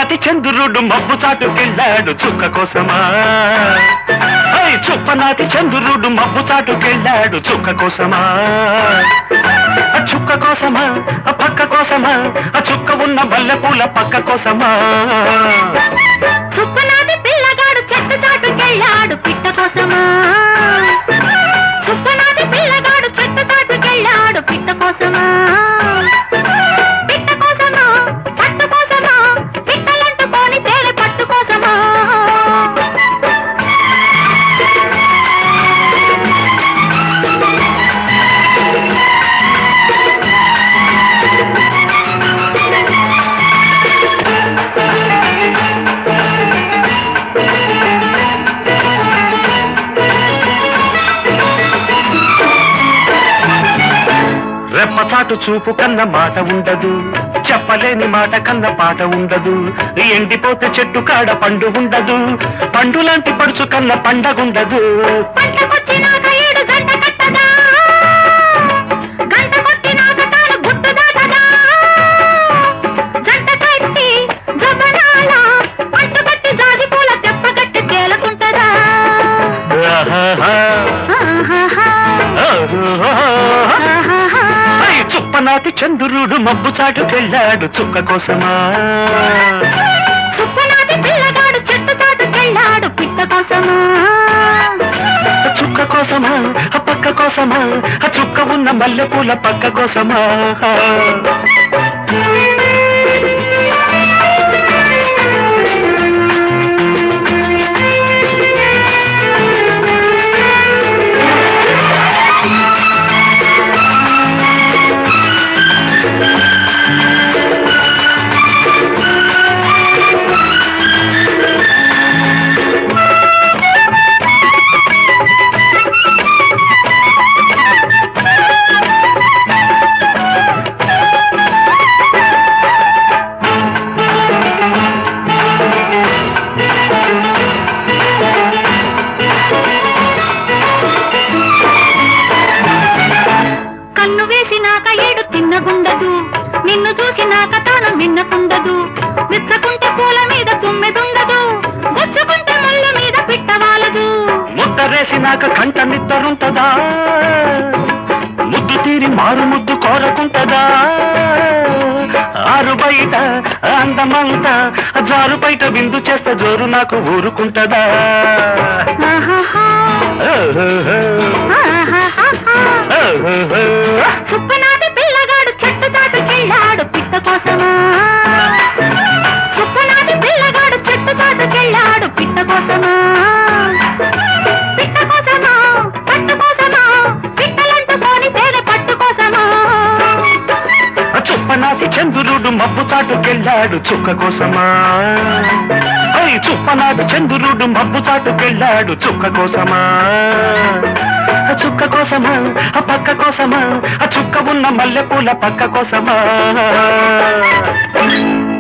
చుప్పనాటి చంద్రుడు మబ్బు చాటుకెళ్ళాడు చుక్క కోసమా ఐ చుప్పనాటి చంద్రుడు మబ్బు చాటుకెళ్ళాడు చుక్క కోసమా ఆ చుక్క కోసమా ఆ పక్క కోసమా ఆ చుక్క ఉన్న మల్లెపూల పక్క కోసమా చుప్పనాటి పిల్లగాడు చెట్టు చాటుకెళ్ళాడు పిట్ట కోసమా చుప్పనాటి పిల్లగాడు చెట్టు చాటుకెళ్ళాడు పిట్ట కోసమా పిట్ట కోసమా పట్టు కోసమా పిట్టలంటుకొని తేనె పట్టు కోసమా రెప్పచాటు చూపు కన్న మాట ఉండదు చెప్పలేని మాట కన్న పాట ఉండదు ఎండిపోతే చెట్టు కాడ పండు ఉండదు పండు లాంటి పడుచు కన్న పండగుండదు పంటకొచ్చినాక ఏడు గంట కట్టదా గంట కొట్టినాక తాను గుట్టు దాటదా జంట కట్టి జబనాల పట్టు కట్టి జాజి పూల తెప్ప కట్టి తేలకుంటదా ఆహాహా. ఆహాహా, ఆహాహా. ఆహాహా. ఐ చుప్పనాటి చంద్రుడు మబ్బు చాటుకెళ్ళాడు చుక్క కోసమా చుప్పనాటి పిల్లగాడు చెట్టు చాటుకెళ్ళాడు పిట్ట కోసమా చుక్క కోసమా ఆ పక్క కోసమా ఆ చుక్క ఉన్న మల్లెపూల పక్క కోసమా కన్ను వేసినాక ఏడు తిన్నగుండదు నిన్ను చూసినాక తాను మిన్నకుండదు మెచ్చకుంటే పూల మీద తుమ్మెదుండదు గుచ్చుకుంటే ముళ్ళ మీద పిట్టవాలదు ముద్దరేసినాక కంట నిద్దరుంటదా ముద్దు తీరి మారు ముద్దు కోరకుంటదా ఆరు బయట అందమంతా జారు బయట విందు చేస్తే జోరు నాకు ఊరుకుంటదా ఆహాహా, ఓహోహో, ఆహాహాహా. ఓహోహో. చుప్పనాటి పిల్లగాడు చెట్టు చాటుకెళ్ళాడు పిట్ట కోసమా చుప్పనాటి పిల్లగాడు చెట్టు చాటుకెళ్ళాడు పిట్ట కోసమా పిట్ట కోసమా పట్టు కోసమా పిట్టలంటుకొని తేనె పట్టు కోసమా చుప్పనాటి చంద్రుడు మబ్బు చాటుకెళ్ళాడు చుక్క కోసమా ఐ చుప్పనాటి చంద్రుడు మబ్బు చాటుకెళ్ళాడు చుక్క కోసమా ఆ చుక్క కోసమా ఆ పక్క కోసమా ఆ చుక్క ఉన్న మల్లెపూల పక్క కోసమా